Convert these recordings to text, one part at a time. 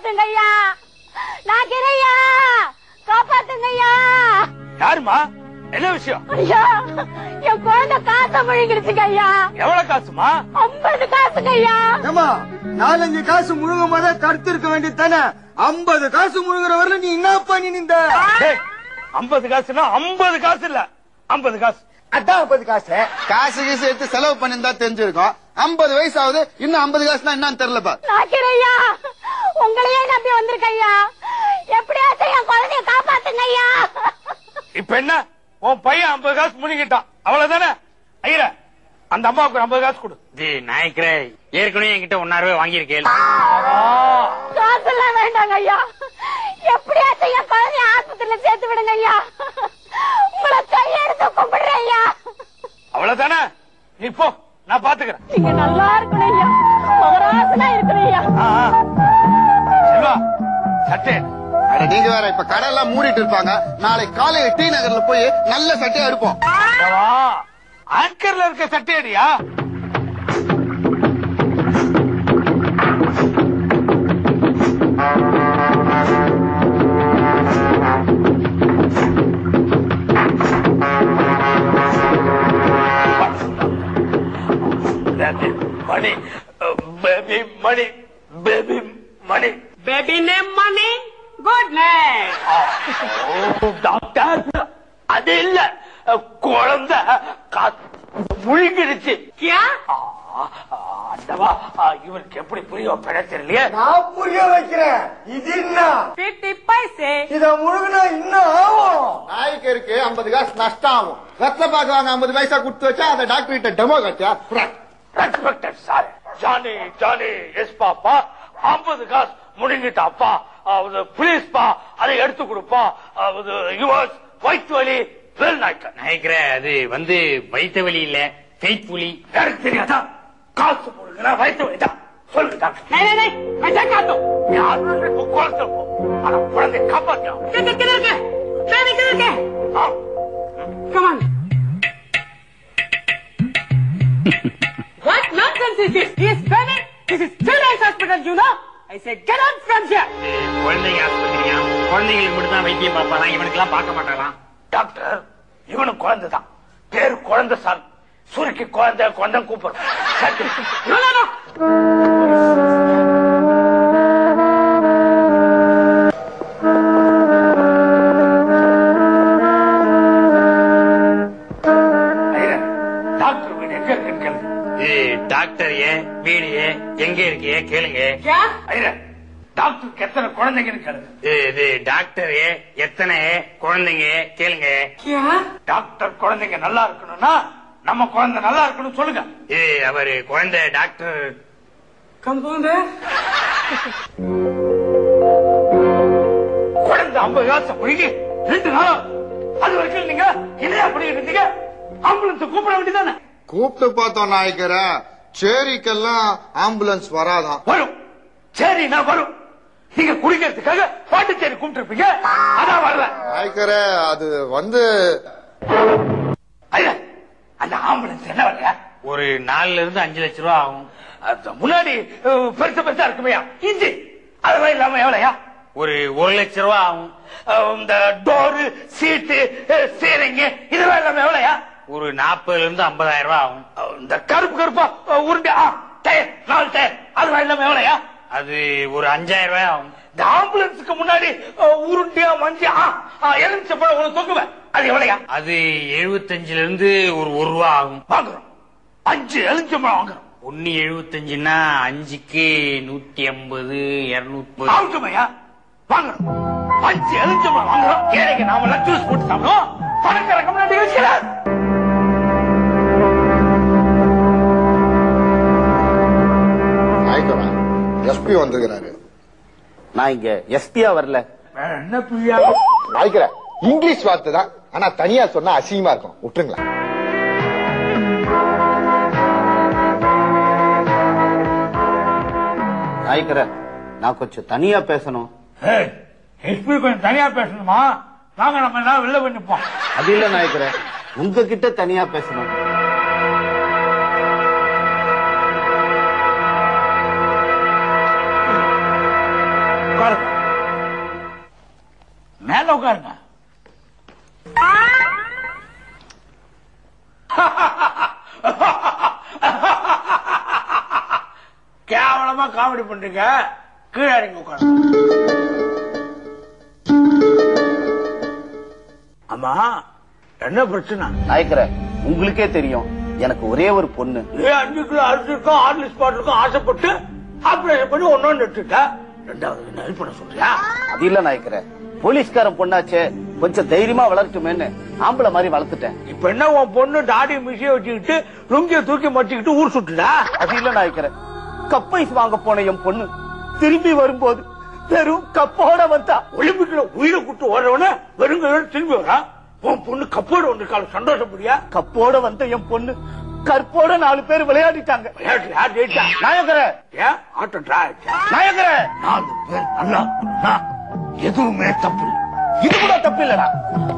காப்பாத்துங்க ஐயா நாக்கிரையா காப்பாத்துங்க ஐயா யாருமா என்ன விஷயம் ஐயா என் குழந்தை காசை முழுங்கிடுச்சுங்க ஐயா எவ்வளவு காசுமா ஐம்பது காசுங்க ஐயா ஏமா நாலஞ்சு காசு முழுங்கும் போதே தடுத்து இருக்க வேண்டியது தானே ஐம்பது காசு முழுங்குற வரல நீ என்ன பண்ணி நின்ற டேய், 50 காசுனா 50 காசு இல்ல 50 காசு அதான் ஐம்பது காசு காசு கீசு எடுத்து செலவு பண்ணிருந்தா தெரிஞ்சிருக்கும் ஐம்பது வயசு ஆகுது இன்னும் ஐம்பது காசுனா என்னன்னு தெரியலப்பா நாக்கிரையா உங்களையே நம்பி வந்திருக்க ஐயா எப்படியாச்சும் என் குழந்தைய காப்பாத்துங்க ஐயா இப்ப என்ன உன் பையன் 50 காசு முழுங்கிட்டான் அவ்வளவுதானே ஐயர அந்த அம்மாவுக்கு 50 காசு கொடு டேய் நாயக்கரே ஏற்கனவே என்கிட்ட ஒன்னாயிரம் ரூபாய் வாங்கியிருக்கேன் காசு எல்லாம் வேண்டாங்க ஐயா எப்படியாச்சும் என் குழந்தைய ஆஸ்பத்திரியில சேர்த்து விடுங்க ஐயா உங்களை கையெடுத்து கும்பிடுறேன் ஐயா அவ்வளவுதானே நீ போ நான் பாத்துக்கிறேன் நீங்க நல்லா இருக்கணும் ஐயா மகராசனா இருக்கணும் ஐயா ஆ, ஆ. செல்வா சட்டை அட நீங்க வேற இப்ப கடை எல்லாம் மூடிட்டு இருப்பாங்க நாளைக்கு காலையில டி நகர்ல போய் நல்ல சட்டையா எடுப்போம் ஏவா, ஆங்கர்ல இருக்க சட்டையடியா Baby money, uh, baby money, baby money. Baby name money, good name. ஓ, டாக்டர் அது இல்ல குழந்தை கா- முழுங்கிடுச்சு क्या ஆ, ஆ, அண்டவா ஆ, இவனுக்கு எப்படி புரிய வைப்பேனே தெரியலையே நான் புரிய வைக்கிறேன் இது என்ன फिफ्टी पैसे இத முழுகுனா இன்னும் ஆகும் நாய்க்கருக்கு ஐம்பது காசு நஷ்டம் ஆகும் வெத்தலை பாக்கு வாங்க ஐம்பது பைசா கொடுத்து வச்சா அந்த டாக்டர் கிட்ட டெமோ கட்டியா respected sir Johnny Johnny yes papa ஐம்பது காசு முழுங்கிட்டாப்பா ப்ளீஸ் பா அதை எடுத்து கொடுப்பா யுவர்ஸ் வயிற்று வலி வெல் நாய்க்கர் நாயக்கரே அது வந்து வைத்த வழி இல்ல ஃபெய்த் புலி எனக்கு தெரியாதா காசு முழுங்கினா வயிற்று வலி தான் சொல்லுங்க டாக்டர் नहीं नहीं नहीं ऐसा कर दो யாரும் குழந்தை போ ஆனா குழந்தை காப்பாத்தியா किधर किधर के बेबी किधर के come on what nonsense is this he is baby this is children's hospital you know I say get out from here இது குழந்தைங்க ஆஸ்பத்திரியா குழந்தைங்களுக்கு மட்டும் தான் வைத்தியம் பார்ப்பாலாம் இவனுக்கு எல்லாம் பார்க்க மாட்டாலாம் டாக்டர் இவனும் குழந்தை தான் பேரு குழந்தை சார் சுருக்கி குழந்தை குழந்தை கூப்பிடுறோம் no no no டாக்டர் வீடு எங்க இருக்குன்னு கேளுங்க இது டாக்டர் ஏன் வீடு ஏன் எங்க இருக்கு ஏன் கேளுங்க क्या ஐயா டாக்டருக்கு எத்தனை குழந்தைங்கன்னு கேளுங்க இது இது டாக்டர் ஏன் எத்தனை குழந்தைங்க கேளுங்க क्या டாக்டர் குழந்தைங்க நல்லா இருக்கணும்னா நம்ம குழந்தை நல்லா இருக்கணும் சொல்லுங்க இது அவரு குழந்தை டாக்டர் कंपाउंडर குழந்தை ஐம்பது காசு முழுகி ரெண்டு நாளா அது வரைக்கும் நீங்க என்னையா பண்ணிட்டு இருந்தீங்க ஆம்புலன்ஸ் கூப்பிட வேண்டியதானே கூப்பிட்டு பார்த்தோம் நாய்க்கர சேரிக்கெல்லாம் ஆம்புலன்ஸ் வராதான் வரும் சரி நான் வரும் நீங்க குடிக்கிறதுக்காக பாட்டுச்சேரி கூப்பிட்டு இருப்பீங்க அதான் வரல நாய்க்கர அது வந்து ஐயா அந்த ஆம்புலன்ஸ் என்ன வரலையா ஒரு நாலுல இருந்து அஞ்சு லட்சம் ரூபா ஆகும் அது முன்னாடி அஹ், பெருசு பெருசா இருக்குமையா இஞ்சி அதெல்லாம் இல்லாம எவ்வளவுயா ஒரு ஒரு லட்சம் ரூபா ஆகும் அஹ், இந்த டோரு சீட்டு சீரிங்க இதெல்லாம் இல்லாம எவ்வளவுயா ஒரு நாற்பதுல இருந்து ஐம்பதாயிரம் ரூபாய் ஆகும் அஹ், இந்த கருப்பு கருப்பா அஹ், உருண்டை ஆ, டயர் நாலு டயர் அதெல்லாம் இல்லாம எவ்வளவுயா அது ஒரு அஞ்சாயிரம் ரூபாய் ஆகும் இந்த ஆம்புலன்ஸுக்கு முன்னாடி அஹ், உருண்டையா மஞ்சள் எலுமிச்சப்பழம் ஒண்ணு தொங்குவேன் அது எவ்வளவுயா அது எழுபத்தஞ்சுல இருந்து ஒரு ஒரு ரூபா ஆகும் வாங்குறோம் அஞ்சு எலுமிச்சம்பழம் வாங்குறோம் ஒன்னு எழுபத்தஞ்சுன்னா அஞ்சுக்கு நூத்தி ஐம்பது இருநூத்தி ஆகுமையா வாங்குறோம் அஞ்சு எலுமிச்சம்பழம் வாங்குறோம் ஏழைக்கு நாமெல்லாம் ஜூஸ் போட்டு சாப்பிடுவோம் பணக்கார கம்யூனிட்டி வச்சுக்கிறார் நாய்க்கரா எஸ்பி வந்திருக்கிறாரு நான் இங்க எஸ்பியா வரல என்ன புரியா நாய்க்கர இங்கிலீஷ் வார்த்தை தான் ஆனா தனியா சொன்னா அசிங்கமா இருக்கும் விட்டுருங்களா நாய்க்கர நான் கொஞ்சம் தனியா பேசணும் எஸ்பி கொஞ்சம் தனியா பேசணுமா வாங்க நம்ம எல்லாம் வெளில போய் நிப்போம் அது இல்ல நாய்க்கர உங்ககிட்ட தனியா பேசணும் உட்காருங்க மேல உட்காருங்க கேவலமா காமெடி பண்றீங்க கீழே இறங்கி உட்காருங்க ஆமா என்ன பிரச்சனை நாயக்கர உங்களுக்கே தெரியும் எனக்கு ஒரே ஒரு பொண்ணு ஏன் அஞ்சு கிலோ அரிசிக்கும் ஆர்லிஸ் பாட்டிலுக்கும் ஆசைப்பட்டு ஆபரேஷன் பண்ணி ஒன்னொன்னு எடுத்துட்ட ரெண்டாவது என்ன ஹெல்ப் பண்ண சொல்றியா அது இல்ல நாயக்கர போலீஸ்காரன் பொண்ணாச்சே கொஞ்சம் தைரியமா வளர்த்துமேன்னு ஆம்பளை மாதிரி வளர்த்துட்டேன் இப்ப என்ன உன் பொண்ணு தாடி மிஷிய வச்சுக்கிட்டு லுங்கிய தூக்கி மடிச்சுக்கிட்டு ஊர் சுட்டுடா அது இல்ல நாயக்கர கப்பைஸ் வாங்க போன என் பொண்ணு திரும்பி வரும்போது வெறும் கப்போட வந்தா ஒலிம்பிக்ல உயிரை குட்டு ஓடுறவன வெறுங்க திரும்பி வரா உன் பொண்ணு கப்போடு வந்திருக்காள் சந்தோஷப்படியா கப்போட வந்த என் பொண்ணு கற்போட நாலு பேர் விளையாடிட்டாங்க விளையாட்டுல யார் ஜெயிச்சா நாயக்கர ஏன் ஆட்டம் டிரா ஆயிடுச்சா நாயக்கர நாலு பேர் நல்லா இருக்கணும்னா எதுவுமே தப்பு இல்லை. இது கூட தப்பு இல்லடா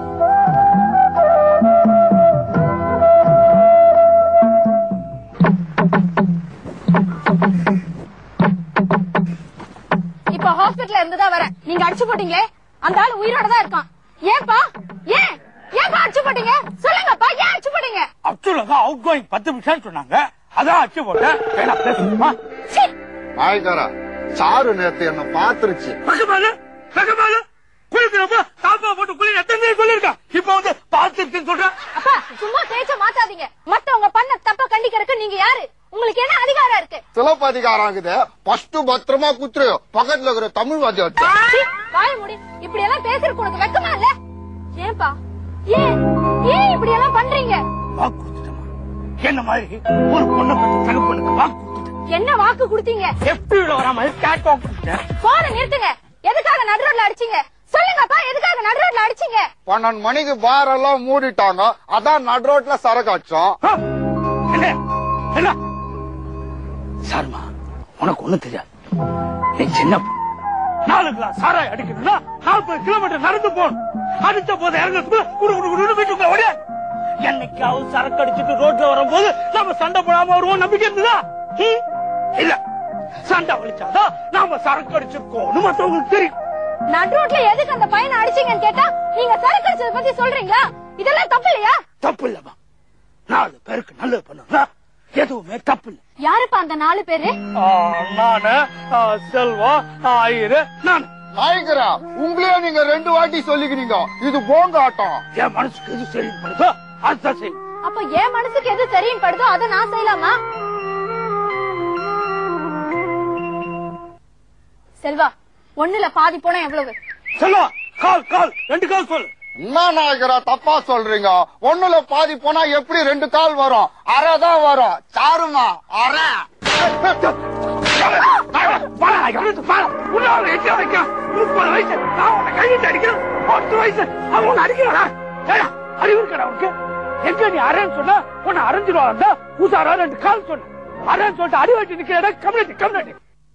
இப்ப ஹாஸ்பிடல்ல இருந்து தான் வரேன் நீங்க அடிச்சு போட்டீங்களே அந்த ஆள் உயிரோட தான் இருக்கான் ஏன்பா ஏன் ஏன்பா அடிச்சு போட்டீங்க சொல்லுங்கப்பா ஏன் அடிச்சு போட்டீங்க அப்துல்லா அவுட் கோயிங் பத்து நிமிஷம் சொன்னாங்க அதான் அச்சு போட்டேன் வேணா பேசுமா சீ, நாயக்காரா சாரு நேத்து என்ன பாத்துருச்சு பக்கமாலு பக்கமாலு குளிக்கிறப்ப தாப்பா போட்டு குளி எத்தனை சொல்லிருக்கா இப்ப வந்து பாத்துருக்குன்னு சொல்றேன் அப்பா சும்மா பேச்ச மாத்தாதீங்க மத்தவங்க பண்ண தப்ப கண்டிக்கிறதுக்கு நீங்க யாரு உங்களுக்கு என்ன அதிகாரம் இருக்கு சிலப்பதிகாரம் இருக்குது ஃபர்ஸ்ட் பத்திரமா குத்துரு பக்கத்துல இருக்கிற தமிழ் வாத்தியம் சீ, வாய மூடி இப்படி எல்லாம் பேசுறதுக்கு உனக்கு வெக்கமா இல்ல ஏன்பா ஏன் ஏன் இப்படி எல்லாம் பண்றீங்க வாக்கு கொடுத்துட்டமா என்ன மாதிரி ஒரு பொண்ணை பத்தி தகப்பனுக்கு வாக்கு கொடுத்துட்டேன் என்ன வாக்கு கொடுத்தீங்க எஃப்டில வர மாதிரி கேட் வாக்கு கொடுத்தேன் போன நிறுத்துங்க எதுக்காக நடுரோட்ல அடிச்சீங்க சொல்லுங்கப்பா எதுக்காக நடுரோட்ல அடிச்சீங்க பன்னெண்டு மணிக்கு பார் எல்லாம் மூடிட்டாங்க அதான் நடு ரோட்ல சரக்கு அடிச்சோம் ஆ, என்ன என்ன சார்மா உனக்கு ஒண்ணு தெரியாது என் சின்ன பொண்ணு. நாலு கிளாஸ் சாராய் அடிக்கணும்னா நாற்பது கிலோமீட்டர் நடந்து போகணும் அடிச்ச போது இறங்கிறதுக்குள்ள குடு குடு குடு வீட்டுக்குள்ள ஓடியா என்னைக்காவது சரக்கு அடிச்சுட்டு ரோட்ல வரும்போது நம்ம சண்டை போடாம வருவோம் நம்பிக்கை இருந்ததா ஹம்? இல்ல சண்டை வலிச்சாதான் நாம சரக்கு அடிச்சிருக்கோம்னு மத்தவங்களுக்கு தெரியும் நடுரோட்ல எதுக்கு அந்த பையனை அடிச்சீங்கன்னு கேட்டா நீங்க சரக்கு அடிச்சத பத்தி சொல்றீங்களா இதெல்லாம் தப்பு இல்லையா தப்பு இல்லம்மா நாலு பேருக்கு நல்லது பண்ணுனா எதுவுமே தப்பு இல்லை யாருப்பா அந்த நாலு பேரு ஆ, நானு ஆ, செல்வா ஐயரு நான் நாயக்கரா உங்களையே நீங்க ரெண்டு வாட்டி சொல்லிக்கிறீங்க இது போங்க ஆட்டம் என் மனசுக்கு எது சரி பண்ணுதோ அதுதான் செய்யும் அப்ப என் மனசுக்கு எது சரின்னு படுதோ அதை நான் செய்யலாமா செல்வா ஒண்ணுல பாதி போனா எவ்வளவு செல்வா கால் கால் ரெண்டு கால் சொல்லு என்ன நாயக்கரா தப்பா சொல்றீங்க ஒண்ணுல பாதி போனா எப்படி ரெண்டு கால் வரும் அரை தான் வரும் சாருமா அரை வாடா, எவ்வளவு பாரு. உன்னால எட்டு வரைக்கும் முப்பது வயசு நான் உன்னை கையிட்டு அடிக்கிறேன் பத்து வயசு அவன் உன்னை அடிக்கிறானா ஏடா, அறிவு இருக்கடா உனக்கு எங்க நீ அரைன்னு சொன்னா உன்னை அரைஞ்சிருவாங்க உசாரா ரெண்டு கால் சொன்ன அரைன்னு சொல்லிட்டு அடி வச்சு நிக்கிறடா கம்யூனிட்டி கம்யூனிட்டி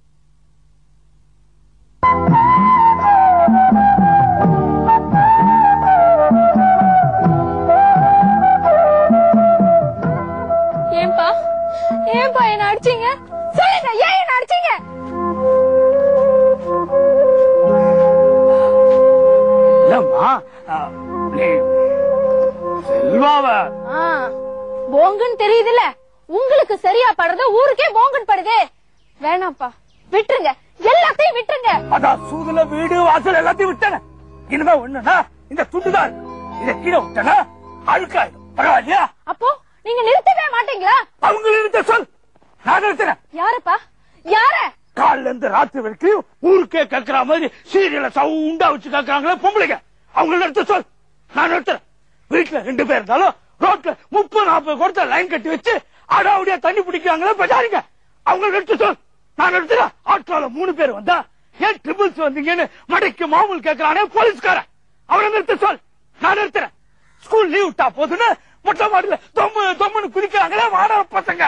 ஏன்பா ஏன்பா என்ன அடிச்சீங்க சொல்லுங்க ஏன் என்ன அடிச்சீங்க இல்லம்மா ஆ, நீ செல்வாவ ஆ, போங்குன்னு தெரியுதுல்ல உங்களுக்கு சரியா படுறது ஊருக்கே போங்குன்னு படுதே வேணாம்ப்பா விட்டுருங்க எல்லாத்தையும் விட்டுருங்க அதான் சூதுல வீடு வாசல் எல்லாத்தையும் விட்டன இனிமே ஒண்ணுனா இந்த துண்டுதான் இருக்கு. இதை கீழே விட்டனா அழுக்காயிடும் பரவாயில்லையா அப்போ நீங்க நிறுத்தவே மாட்டீங்களா அவங்க நிறுத்த சொல் நான் நிறுத்துறேன் யாருப்பா யார காலைல இருந்து ராத்திரி வரைக்கும் ஊருக்கே கேட்கிற மாதிரி சீரியல சவுண்டா வச்சு கேட்கறாங்களே பொம்பளைங்க அவங்க நிறுத்த சொல் நான் நிறுத்துறேன் வீட்டுல ரெண்டு பேர் இருந்தாலும் ரோட்ல முப்பது நாற்பது கொடுத்த லைன் கட்டி வச்சு அடாவடியா தண்ணி பிடிக்கிறாங்களே பஜாரிங்க அவங்க நிறுத்த சொல் நான் நிறுத்துறேன் ஆட்டோல மூணு பேர் வந்தா ஏன் ட்ரிபிள்ஸ் வந்தீங்கன்னு மடைக்கு மாமூல் கேட்கறானே போலீஸ்காரன் அவனை நிறுத்த சொல் நான் நிறுத்துறேன் ஸ்கூல் லீவ் விட்டா போதுன்னு மொட்டை மாடியில தொம்மு தொம்முன்னு குதிக்கிறாங்களே வாடகை பசங்க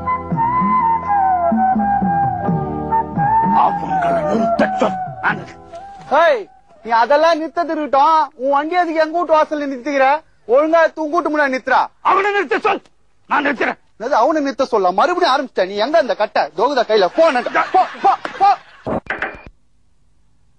அவங்கள நிறுத்த சொல் நான் நிறுத்துறேன். ஹேய் நீ அதெல்லாம் நிறுத்தது இருக்கட்டும் உன் வண்டி அதுக்கு எங்க வீட்டு வாசல்ல நிறுத்திக்கிற ஒழுங்கா தூங்க கூட்டு முன்னாடி நிறுத்துறா அவனை நிறுத்த சொல் நான் நிறுத்துறேன் அது அவனை நிறுத்த சொல்ல மறுபடியும் ஆரம்பிச்சிட்ட நீ எங்க இந்த கட்டை ஜோகுதா கையில போன போ போ போ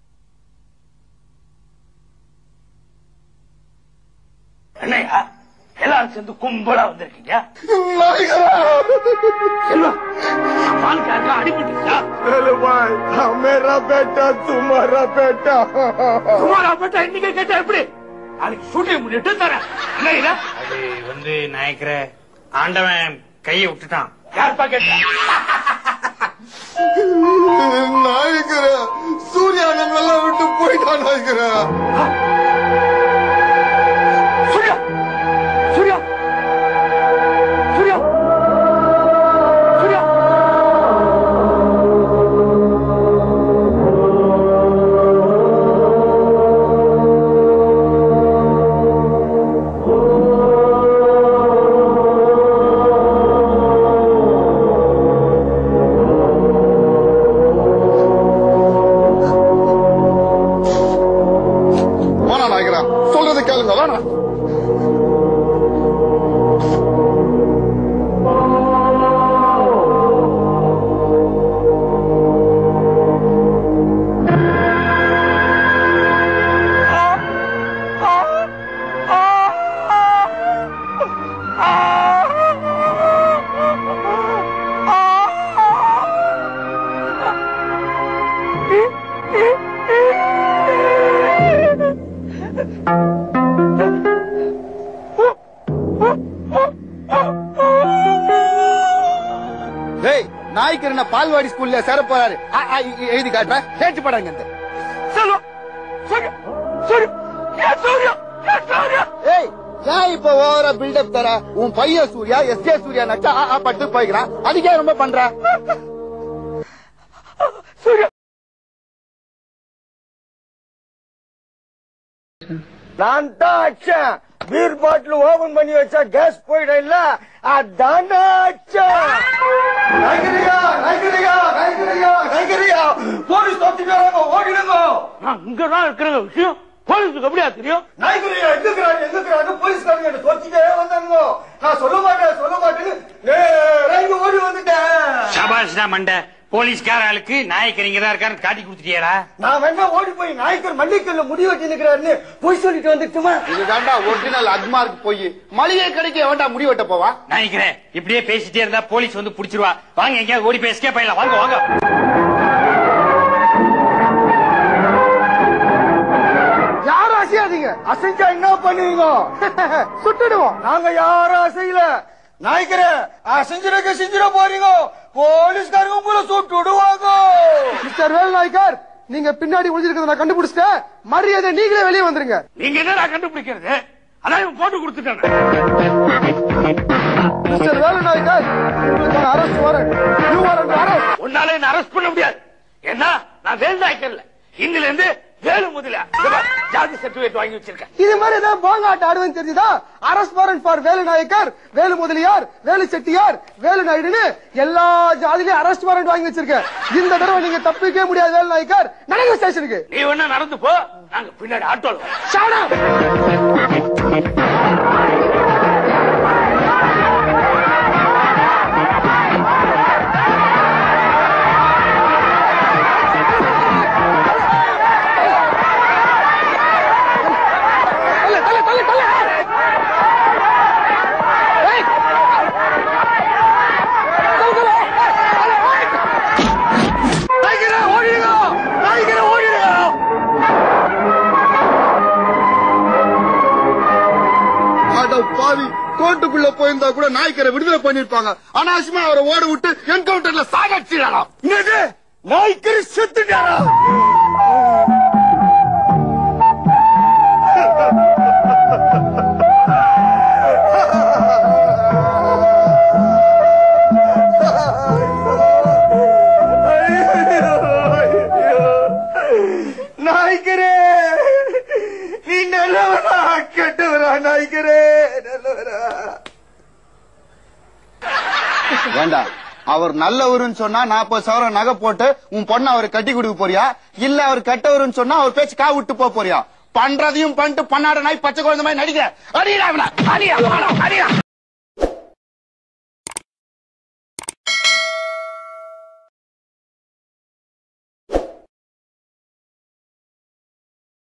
எல்லாரும் சேர்ந்து கும்பலா வந்திருக்கீங்க நாயகரா செல்வா பாலுக்கு யாருக்கா அடிபட்டுச்சா வேலு பாய் மேரா பேட்டா துமாரா பேட்டா சுமாரா பட்டா இன்னைக்கு கேட்டா எப்படி நாளைக்கு ஷூட்டிங் முன்னிட்டு தரேன் என்ன இது? அது வந்து நாயக்கர ஆண்டவன் கையை விட்டுட்டான் யாருப்பா கேட்டா நாயகர சூர்யா நம்மெல்லாம் விட்டு போயிட்டான் நாயகர சூர்யா சூர்யா சூர்யா சூர்யா வேணா நாயகரா சொல்றது கேளுங்க வேணா டேய் நாய்க்கர் என்ன பால்வாடி ஸ்கூல்ல சேர போறாரு ஆ, ஆ, இ- எழுதி காட்டுறேன் கேட்டு படாங்க இந்த செல்வா சூர்யா சூர்யா ஏன் சூர்யா ஏன் சூர்யா ஏய் ஏன் இப்ப ஓவரா பில்டப் தர உன் பையன் சூர்யா எஸ் ஜே சூர்யா நச்சா ஆ, ஆ, பட்டு போய்க்கிறான் அதுக்கே ரொம்ப பண்ற சூர்யா நான் தான் அச்சேன் பீர் பாட்டில் ஓபன் பண்ணி வச்சா கேஸ் போயிடும் இல்ல அதான் அச்சேன் நைகரியா நைகரியா நைகரியா நைகரியா போலீஸ் தொத்திட்டு வராங்க ஓடிடுங்க நான் இங்கதான் இருக்கிற விஷயம் போலீஸுக்கு எப்படியா தெரியும் நாய்க்குறியா எங்குக்கிறாங்க எங்குக்கிறாங்க போலீஸ்காரங்க என்ன தொத்திட்டே வந்தாங்க நான் சொல்ல மாட்டேன் சொல்ல மாட்டேன்னு நேரா இங்க ஓடி வந்துட்டேன் சபாஷ்டா மண்டை போலீஸ்கார ஆளுக்கு நாயக்கர் தான் இருக்கான்னு காட்டி கொடுத்துட்டியாடா நான் வேணா ஓடி போய் நாய்க்கர் மல்லிக்கல்ல முடி வெட்டி நிக்கிறாருன்னு போய் சொல்லிட்டு வந்துட்டுமா இது தாண்டா ஒரிஜினல் அக்மார்க் போய் மளிகை கடைக்கு எவன்டா முடி வெட்ட போவா நாயக்கரே இப்படியே பேசிட்டே இருந்தா போலீஸ் வந்து புடிச்சிருவா வாங்க எங்கேயாவது ஓடி போய் எஸ்கேப் ஆயிடலாம் வாங்க வாங்க யாரும் அசையாதீங்க அசைஞ்சா என்ன பண்ணுவீங்க சுட்டுடுவோம் நாங்க யாரும் அசையல நாய்க்கரே அசைஞ்சிருக்க செஞ்சிட போறீங்க போலீஸ்காரங்க உங்களை சுட்டு விடுவாங்க மிஸ்டர் வேல் நாய்க்கர் நீங்க பின்னாடி ஒளிஞ்சிருக்கிறத நான் கண்டுபிடிச்சிட்டேன் மரியாதை நீங்களே வெளியே வந்துருங்க நீங்க என்னடா கண்டுபிடிக்கிறது அதான் இவன் போட்டு கொடுத்துட்டாங்க மிஸ்டர் வேலு நாய்க்கர் உங்களுக்கான arrest warrant you warrant arrest உன்னால என்ன அரெஸ்ட் பண்ண முடியாது ஏன்னா நான் வேல் நாய்க்கர்ல இன்னில இருந்து வேலு முதல ஜாதி சர்டிபிகேட் வாங்கி வச்சிருக்கேன் இது மாதிரி ஏதாவது போங்காட்ட ஆடுவேன்னு தெரிஞ்சுதா arrest warrant for Velu Naicker Velu Mudaliar Velu Chettiar Velu நாயுடுன்னு எல்லா ஜாதிலையும் அரஸ்ட் வாரண்ட் வாங்கி வச்சிருக்கேன் இந்த தடவை நீங்க தப்பிக்கவே முடியாது வேலு நாயக்கர் நடங்க ஸ்டேஷனுக்கு நீ வேணா நடந்து போ நாங்க பின்னாடி ஆட்டோல வரோம். அட பாவி கோர்ட்டுக்குள்ள போயிருந்தா கூட நாய்க்கரை விடுதலை பண்ணிருப்பாங்க அனாவசியமா அவரை ஓட விட்டு என்கவுண்டர்ல சாகடிச்சிடலாம் என்னது நாய்க்கர் செத்துட்டாரா நாய்க்கரே நீ நல்லவனா கெட்டவரா நாய்க்கரே நல்லவரா வேண்டாம் அவர் நல்லவருன்னு சொன்னா நாற்பது சவரம் நகை போட்டு உன் பொண்ணை அவர் கட்டி கொடுக்க போறியா இல்ல அவர் கெட்டவருன்னு சொன்னா அவர் பேச்சு கா விட்டு போக போறியா பண்றதையும் பண்ணிட்டு பண்ணாட நாய் பச்சை குழந்தை மாதிரி நடிக்கிற அடிடா இவனை. அடிடா, வாடா, அடிடா